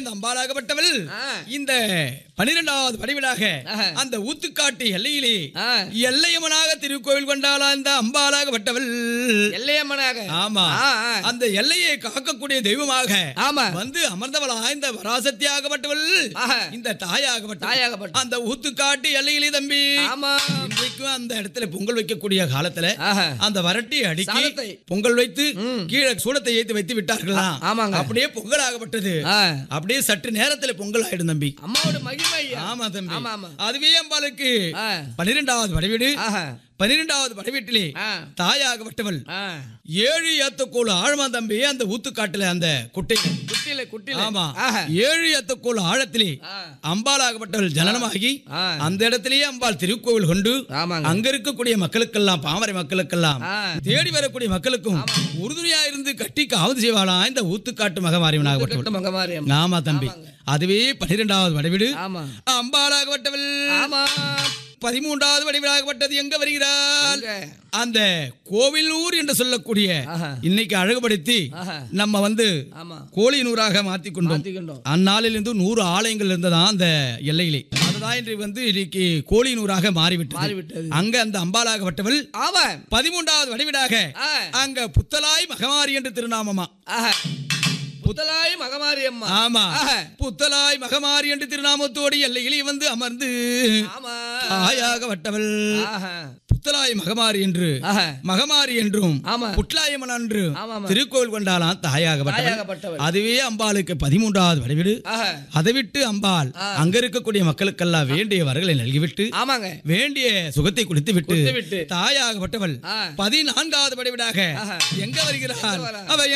அந்த அம்பாளாகப்பட்டவள் ஆ. இந்த பனிரெண்டாவது வடிவிலாக ஆஹா. அந்த ஊத்துக்காட்டு எல்லையிலே ஆ. எல்லையம்மனாக திருக்கோவில் கொண்டாளா இந்த அம்பாளாகப்பட்டவள் எல்லையம்மனாக ஆமா ஆ, ஆ. அந்த எல்லையை காக்கக்கூடிய தெய்வமாக ஆமா வந்து அமர்ந்தவளா இந்த வராசத்தியாகப்பட்டவள் ஆஹா. இந்த தாயாகப்பட்ட தாயாகப்பட்ட அந்த ஊத்துக்காட்டு எல்லையிலே தம்பி ஆமா இன்றைக்கும் அந்த இடத்துல பொங்கல் வைக்கக்கூடிய காலத்துல ஆஹா. அந்த வரட்டி அடுக்கி சாதத்தை. பொங்கல் வைத்து ம். கீழே சூடத்தை ஏத்தி வைத்து விட்டார்களாம் ஆ, ஆமாங்க. அப்படியே பொங்கல் ஆகப்பட்டது ஆ. அப்படியே சற்று நேரத்துல பொங்கல் ஆயிடும் தம்பி அம்மாவோட மகிமை ஐயா. ஆமா தம்பி ஆமா ஆமா அதுவே அம்பாளுக்கு ஆ. பன்னிரெண்டாவது வடவீடு ஆஹா. பன்னிரெண்டாவது வடவீட்டிலே ஆ. தாயாகப்பட்டவள் ஆ. ஏழு ஏத்தக்கோள் ஆழமா தம்பி அந்த ஊத்துக்காட்டுல அந்த குட்டை குட்டில குட்டில ஆமா ஆஹா. ஏழு ஏத்தக்கோள் ஆழத்திலே ஆ. அம்பாளாகப்பட்டவள் ஜனனமாகி ஆ. அந்த இடத்திலேயே அம்பாள் திருக்கோவில் கொண்டு ஆமாங்க அங்க இருக்கக்கூடிய மக்களுக்கெல்லாம் பாமரை மக்களுக்கெல்லாம் ஆ. தேடி வரக்கூடிய மக்களுக்கும் உறுதுணையா இருந்து கட்டி காவது செய்வாளாம் இந்த ஊத்துக்காட்டு மகமாரியவனாகப்பட்டவள் கட்டு மகமாரி அம்மா. ஆமா தம்பி அதுவே பனிரெண்டாவது வடவீடு ஆமா அம்பாளாகப்பட்டவள் ஆமா பதிமூன்றாவது வடிவிலாகப்பட்டது எங்க வருகிறாள் எங்க? அந்த கோவிலூர் என்று சொல்லக்கூடிய ஆஹா. இன்னைக்கு அழகுபடுத்தி ஆஹா. நம்ம வந்து ஆமா கோழினூராக மாத்தி கொண்டோம் மாத்திக்கிட்டோம் அந்நாளிலிருந்து நூறு ஆலயங்கள் இருந்ததா அந்த எல்லையிலே அதுதான் இன்று வந்து இன்னைக்கு கோழினூராக மாறிவிட்டது மாறிவிட்டது அங்க அந்த அம்பாளாகப்பட்டவள் ஆமா பதிமூன்றாவது வடிவிடாக ஆ. அங்க புத்தலாய் மகமாரி என்று திருநாமமா ஆஹா. புத்தலாய் மகமாரி அம்மா ஆமா ஆஹா. புத்தலாய் மகமாரி என்று திருநாமத்தோடு எல்லையிலே வந்து அமர்ந்து ஆமா தாயாகப்பட்டவள் ஆஹா. புத்தலாய் மகமாரி என்று ஆஹா. மகமாரி என்றும் ஆமா புட்லாயம்மன் என்று ஆமா, ஆமா. திருக்கோவில் கொண்டாலாம் தாயாகப்பட்டவள் தாயாகப்பட்டவள் அதுவே அம்பாளுக்கு பதிமூன்றாவது வடிவிடு ஆஹா. அதை விட்டு அம்பாள் அங்க இருக்கக்கூடிய மக்களுக்கெல்லாம் வேண்டிய வரங்களை நல்கிவிட்டு ஆமாங்க வேண்டிய சுகத்தை குடித்து விட்டு கொடுத்து விட்டு தாயாகப்பட்டவள் ஆ. பதினான்காவது வடிவிடாக ஆஹா. எங்க வருகிறாள் வரா? அவ